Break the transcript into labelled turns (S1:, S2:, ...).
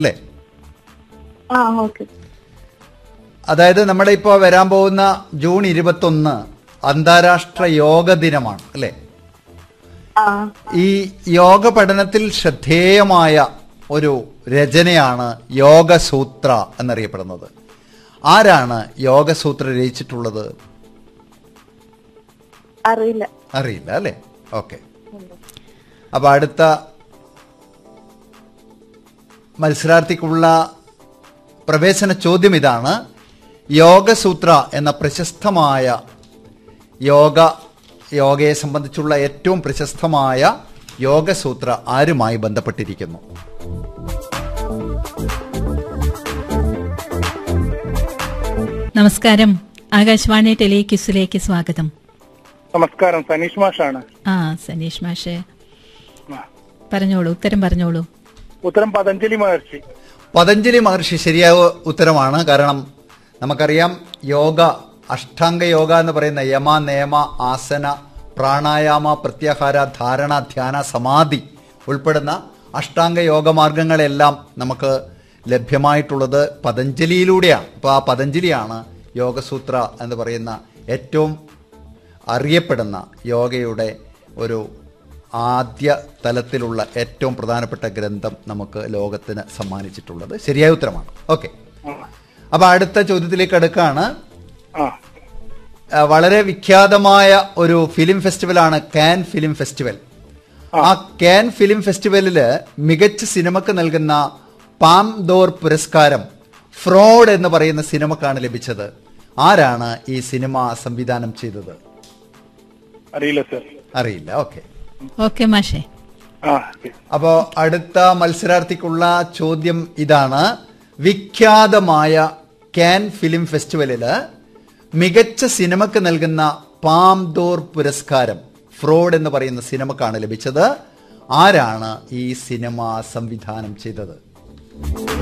S1: അല്ലേ
S2: ആ ഓക്കെ
S1: അതായത് നമ്മുടെ ഇപ്പോൾ വരാൻ പോകുന്ന ജൂൺ ഇരുപത്തൊന്ന് അന്താരാഷ്ട്ര യോഗ ദിനമാണ് അല്ലേ
S2: ആ
S1: ഈ യോഗ പഠനത്തിൽ ശ്രദ്ധേയമായ ഒരു രചനയാണ് യോഗസൂത്ര എന്നറിയപ്പെടുന്നത് ആരാണ് യോഗസൂത്ര രചിച്ചിട്ടുള്ളത്
S2: അറിയില്ല
S1: അറിയില്ല അല്ലേ ഓക്കെ അപ്പൊ അടുത്ത മത്സരാർത്ഥിക്കുള്ള പ്രവേശന ചോദ്യം ഇതാണ് യോഗസൂത്ര എന്ന പ്രശസ്തമായ യോഗ യോഗയെ സംബന്ധിച്ചുള്ള ഏറ്റവും പ്രശസ്തമായ യോഗസൂത്ര ആരുമായി ബന്ധപ്പെട്ടിരിക്കുന്നു
S3: നമസ്കാരം ആകാശവാണി ടെലിക്യൂസിലേക്ക് സ്വാഗതം
S4: നമസ്കാരം സനീഷ് മാഷാണ്
S3: ആ സനീഷ് മാഷെ
S4: ആ.
S3: പറഞ്ഞോളൂ ഉത്തരം പറഞ്ഞോളൂ
S4: ഉത്തരം പതഞ്ജലി മഹർഷി
S1: പതഞ്ജലി മഹർഷി ശരിയായ ഉത്തരമാണ് കാരണം നമുക്കറിയാം യോഗ അഷ്ടാംഗ യോഗ എന്ന് പറയുന്ന യമ നേമ ആസന പ്രാണായാമ പ്രത്യാഹാര ധാരണ ധ്യാന സമാധി ഉൾപ്പെടുന്ന അഷ്ടാംഗ യോഗ മാർഗങ്ങളെല്ലാം നമുക്ക് ലഭ്യമായിട്ടുള്ളത് പതഞ്ജലിയിലൂടെയാണ് അപ്പോൾ ആ പതഞ്ജലിയാണ് യോഗസൂത്ര എന്ന് പറയുന്ന ഏറ്റവും അറിയപ്പെടുന്ന യോഗയുടെ ഒരു ആദ്യ തലത്തിലുള്ള ഏറ്റവും പ്രധാനപ്പെട്ട ഗ്രന്ഥം നമുക്ക് ലോകത്തിന് സമ്മാനിച്ചിട്ടുള്ളത് ശരിയായ ഉത്തരമാണ് ഓക്കെ അപ്പൊ അടുത്ത ചോദ്യത്തിലേക്ക് അടുക്കാണ്
S4: ആ
S1: ആ, വളരെ വിഖ്യാതമായ ഒരു ഫിലിം ഫെസ്റ്റിവലാണ് കാൻ ഫിലിം ഫെസ്റ്റിവൽ ആ കാൻ ഫിലിം ഫെസ്റ്റിവലില് മികച്ച സിനിമക്ക് നൽകുന്ന പാം ദോർ പുരസ്കാരം ഫ്രോഡ് എന്ന് പറയുന്ന സിനിമക്കാണ് ലഭിച്ചത് ആരാണ് ഈ സിനിമ സംവിധാനം ചെയ്തത്
S4: അറിയില്ല സർ
S1: അറിയില്ല ഓക്കെ
S3: ഓക്കെ മാഷെ
S4: ആ
S1: അപ്പോ അടുത്ത മത്സരാർത്ഥിക്കുള്ള ചോദ്യം ഇതാണ് വിഖ്യാതമായ കാൻ ഫിലിം ഫെസ്റ്റിവലില് മികച്ച സിനിമക്ക് നൽകുന്ന പാം ദോർ പുരസ്കാരം ഫ്രോഡ് എന്ന് പറയുന്ന സിനിമക്കാണ് ലഭിച്ചത് ആരാണ് ഈ സിനിമ സംവിധാനം ചെയ്തത്